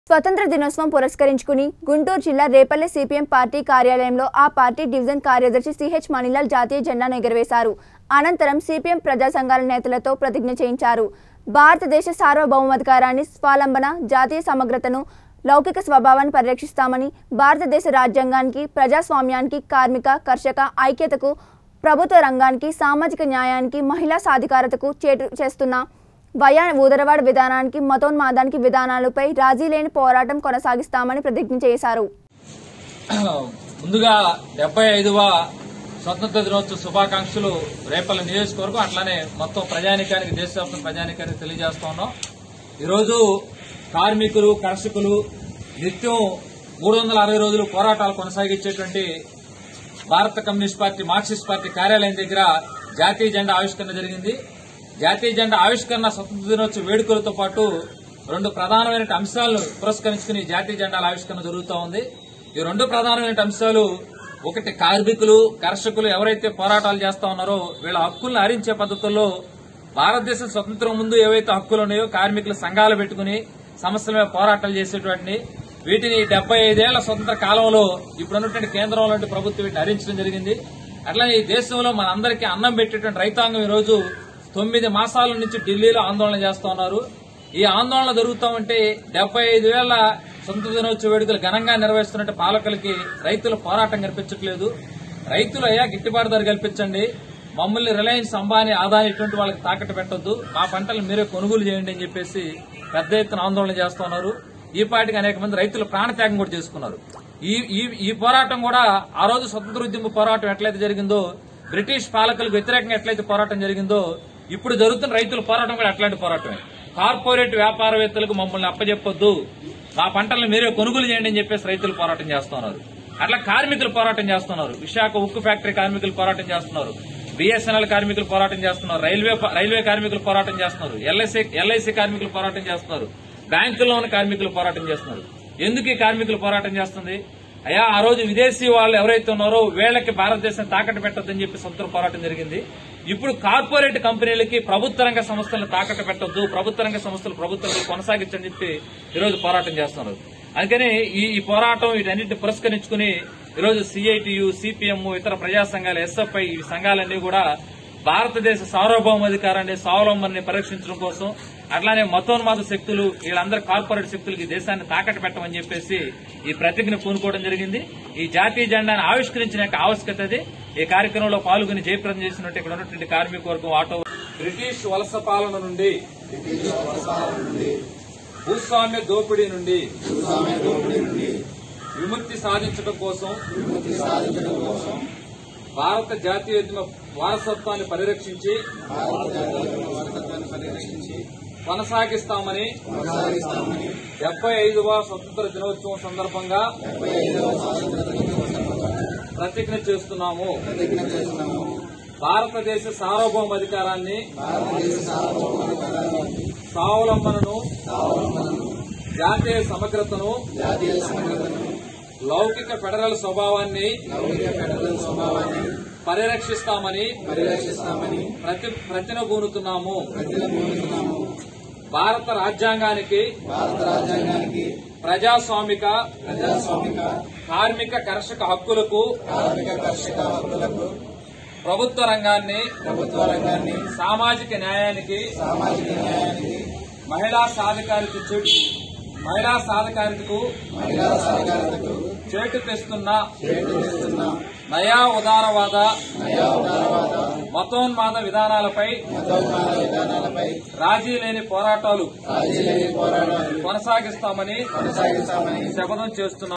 స్వతంత్ర దినోత్సవం పురస్కరించుకుని గుంటూరు జిల్లా రేపల్లె సిపిఎం పార్టీ కార్యాలయంలో ఆ పార్టీ డివిజన్ కార్యదర్శి సిహెచ్ మణిలాల్ జాతీయ జెండాను ఎగురవేశారు అనంతరం సిపిఎం ప్రజా సంఘాల నేతలతో ప్రతిజ్ఞ చేయించారు భారతదేశ సార్వభౌమాధికారాన్ని స్వాలంబన జాతీయ సమగ్రతను లౌకిక స్వభావాన్ని పరిరక్షిస్తామని భారతదేశ రాజ్యాంగానికి ప్రజాస్వామ్యానికి కార్మిక కర్షక ఐక్యతకు ప్రభుత్వ రంగానికి సామాజిక న్యాయానికి మహిళా సాధికారతకు చేటు చేస్తున్న వయా ఊదరవాడ విధానానికి మతోన్మాదానికి విధానాలపై రాజీ లేని పోరాటం కొనసాగిస్తామని ప్రతిజ్ఞ చేశారు ముందుగా డెబ్బై ఐదవ స్వతంత్ర దినోత్సవ శుభాకాంక్షలు రేపల్ల నియోజకవర్గం అట్లానే మొత్తం ప్రజానికానికి దేశవ్యాప్తం ప్రజానికానికి తెలియజేస్తా ఉన్నాం ఈరోజు కార్మికులు కర్షకులు నిత్యం మూడు వందల అరవై రోజులు పోరాటాలు కొనసాగించేటువంటి భారత కమ్యూనిస్ట్ పార్టీ మార్క్సిస్ట్ పార్టీ కార్యాలయం దగ్గర జాతీయ జెండా ఆవిష్కరణ జరిగింది జాతీయ జెండా ఆవిష్కరణ స్వతంత్ర దినోత్సవ వేడుకలతో పాటు రెండు ప్రధానమైన అంశాలను పురస్కరించుకుని జాతీయ జెండాల ఆవిష్కరణ జరుగుతూ ఉంది ఈ రెండు ప్రధానమైన అంశాలు ఒకటి కార్మికులు కర్షకులు ఎవరైతే పోరాటాలు చేస్తా ఉన్నారో వీళ్ళ హక్కులను హరించే పద్ధతుల్లో భారతదేశం స్వతంత్రం ముందు ఏవైతే హక్కులు ఉన్నాయో కార్మికుల సంఘాలు పెట్టుకుని సమస్యల మీద పోరాటాలు చేసేటువంటి వీటిని డెబ్బై ఐదేళ్ల స్వతంత్ర కాలంలో ఇప్పుడున్నటువంటి కేంద్రంలో ప్రభుత్వం వీటిని హరించడం జరిగింది అట్లానే ఈ దేశంలో మనందరికీ అన్నం పెట్టేటువంటి రైతాంగం ఈ రోజు తొమ్మిది మాసాల నుంచి ఢిల్లీలో ఆందోళన చేస్తా ఉన్నారు ఈ ఆందోళన జరుగుతూ ఉంటే డెబ్బై ఐదు వేల సొంత దినోత్సవ వేడుకలు ఘనంగా నిర్వహిస్తున్నట్టు పాలకులకి రైతుల పోరాటం కనిపించట్లేదు రైతులు అయ్యా గిట్టుబాటు ధర కల్పించండి మమ్మల్ని రిలయన్స్ అంబానీ ఆదాని ఇటువంటి వాళ్ళకి తాకట్టు పెట్టొద్దు మా పంటలు మీరే కొనుగోలు చేయండి అని చెప్పేసి పెద్ద ఎత్తున ఆందోళన చేస్తున్నారు ఈ పాటికి అనేక మంది రైతులు ప్రాణత్యాగం కూడా చేసుకున్నారు ఈ ఈ ఈ పోరాటం కూడా ఆ రోజు స్వతంత్ర ఉద్యమ పోరాటం ఎట్లయితే జరిగిందో బ్రిటిష్ పాలకులకు వ్యతిరేకంగా ఎట్లయితే పోరాటం జరిగిందో ఇప్పుడు జరుగుతున్న రైతుల పోరాటం కూడా అట్లాంటి పోరాటమే కార్పొరేట్ వ్యాపారవేత్తలకు మమ్మల్ని అప్పచెప్పొద్దు మా పంటలను మీరే కొనుగోలు చేయండి అని చెప్పేసి రైతులు పోరాటం చేస్తున్నారు అట్లా కార్మికులు పోరాటం చేస్తున్నారు విశాఖ ఉక్కు ఫ్యాక్టరీ కార్మికులు పోరాటం చేస్తున్నారు బిఎస్ఎన్ఎల్ కార్మికులు పోరాటం చేస్తున్నారు రైల్వే రైల్వే కార్మికులు పోరాటం చేస్తున్నారు ఎల్ఐసి ఎల్ఐసి కార్మికులు పోరాటం చేస్తున్నారు బ్యాంకుల్లో ఉన్న కార్మికులు పోరాటం చేస్తున్నారు ఎందుకు ఈ కార్మికులు పోరాటం చేస్తుంది అయ్యా ఆ రోజు విదేశీ వాళ్ళు ఎవరైతే ఉన్నారో వీళ్ళకి భారతదేశం తాకట్టు పెట్టొద్దని చెప్పి సొంత పోరాటం జరిగింది ఇప్పుడు కార్పొరేట్ కంపెనీలకి ప్రభుత్వ రంగ సంస్థలను తాకట్టు పెట్టొద్దు ప్రభుత్వ రంగ సంస్థలు ప్రభుత్వాలు కొనసాగించని చెప్పి ఈరోజు పోరాటం చేస్తున్నారు అందుకని ఈ ఈ పోరాటం వీటన్నిటిని పురస్కరించుకుని ఈరోజు సిఐటియు సిపిఎం ఇతర ప్రజా సంఘాలు ఎస్ఎఫ్ఐ ఈ సంఘాలన్నీ కూడా భారతదేశ సార్వభౌమాధికారాన్ని స్వావలంబనాన్ని పరీక్షించడం కోసం అట్లానే మతోన్మాద శక్తులు వీళ్ళందరూ కార్పొరేట్ శక్తులకి దేశాన్ని తాకట్టు పెట్టమని చెప్పేసి ఈ ప్రతిజ్ఞ పూనుకోవడం జరిగింది ఈ జాతీయ జెండాను ఆవిష్కరించిన యొక్క ఆవశ్యకత అది ఈ కార్యక్రమంలో పాల్గొని జయప్రదం చేసినట్టు ఇక్కడ ఉన్నటువంటి కార్మిక వర్గం ఆటో బ్రిటిష్ వలస పాలన నుండి భూస్వామ్య దోపిడీ నుండి విముక్తి సాధించడం కోసం భారత జాతీయోద్యమ వారసత్వాన్ని పరిరక్షించి కొనసాగిస్తామని డెబ్బై ఐదవ స్వతంత్ర దినోత్సవం సందర్భంగా ప్రతిజ్ఞ చేస్తున్నాము భారతదేశ సార్వభౌమాధికారాన్ని స్వావలంబనను జాతీయ సమగ్రతను లౌకిక ఫెడరల్ స్వభావాన్ని పరిరక్షిస్తామని ప్రతి ప్రతినబూనుతున్నాము భారత రాజ్యాంగానికి ప్రజాస్వామిక కార్మిక కర్షక హక్కులకు ప్రభుత్వ రంగాన్ని సామాజిక న్యాయానికి మహిళా సాధికారిత చెడు మహిళా సాధికారితకు చేటు తెస్తున్న నయా ఉదారవాద మతోన్మాద విధానాలపై రాజీ లేని పోరాటాలు కొనసాగిస్తామని శపథం చేస్తున్నాం